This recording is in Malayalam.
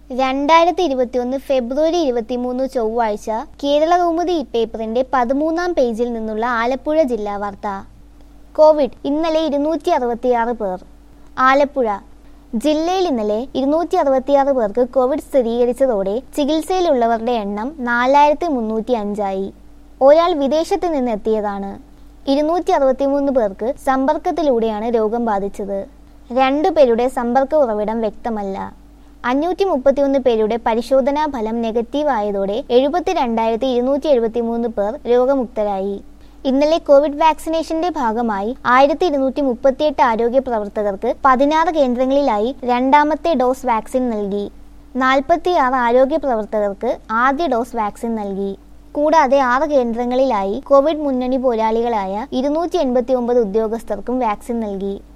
രണ്ടായിരത്തി ഇരുപത്തിയൊന്ന് ഫെബ്രുവരി ഇരുപത്തിമൂന്ന് ചൊവ്വാഴ്ച കേരള കൗമുദി പേപ്പറിന്റെ പതിമൂന്നാം പേജിൽ നിന്നുള്ള ആലപ്പുഴ ജില്ലാ വാർത്ത കോവിഡ് ഇന്നലെ ഇരുന്നൂറ്റി അറുപത്തിയാറ് പേർ ആലപ്പുഴ ജില്ലയിൽ ഇന്നലെ ഇരുന്നൂറ്റി അറുപത്തിയാറ് പേർക്ക് കോവിഡ് സ്ഥിരീകരിച്ചതോടെ ചികിത്സയിലുള്ളവരുടെ എണ്ണം നാലായിരത്തി മുന്നൂറ്റി അഞ്ചായി ഒരാൾ വിദേശത്ത് നിന്ന് എത്തിയതാണ് ഇരുന്നൂറ്റി അറുപത്തിമൂന്ന് പേർക്ക് സമ്പർക്കത്തിലൂടെയാണ് രോഗം ബാധിച്ചത് രണ്ടു പേരുടെ സമ്പർക്ക ഉറവിടം വ്യക്തമല്ല അഞ്ഞൂറ്റി മുപ്പത്തിയൊന്ന് പേരുടെ പരിശോധനാ ഫലം നെഗറ്റീവ് ആയതോടെ എഴുപത്തിരണ്ടായിരത്തി ഇരുന്നൂറ്റി എഴുപത്തി മൂന്ന് പേർ രോഗമുക്തരായി ഇന്നലെ കോവിഡ് വാക്സിനേഷന്റെ ഭാഗമായി ആയിരത്തി ഇരുന്നൂറ്റി മുപ്പത്തിയെട്ട് ആരോഗ്യ പ്രവർത്തകർക്ക് പതിനാറ് കേന്ദ്രങ്ങളിലായി രണ്ടാമത്തെ ഡോസ് വാക്സിൻ നൽകി നാൽപ്പത്തിയാറ് ആരോഗ്യ പ്രവർത്തകർക്ക് ആദ്യ ഡോസ് വാക്സിൻ നൽകി കൂടാതെ ആറ് കേന്ദ്രങ്ങളിലായി കോവിഡ് മുന്നണി പോരാളികളായ ഇരുന്നൂറ്റി എൺപത്തി ഒമ്പത് ഉദ്യോഗസ്ഥർക്കും വാക്സിൻ നൽകി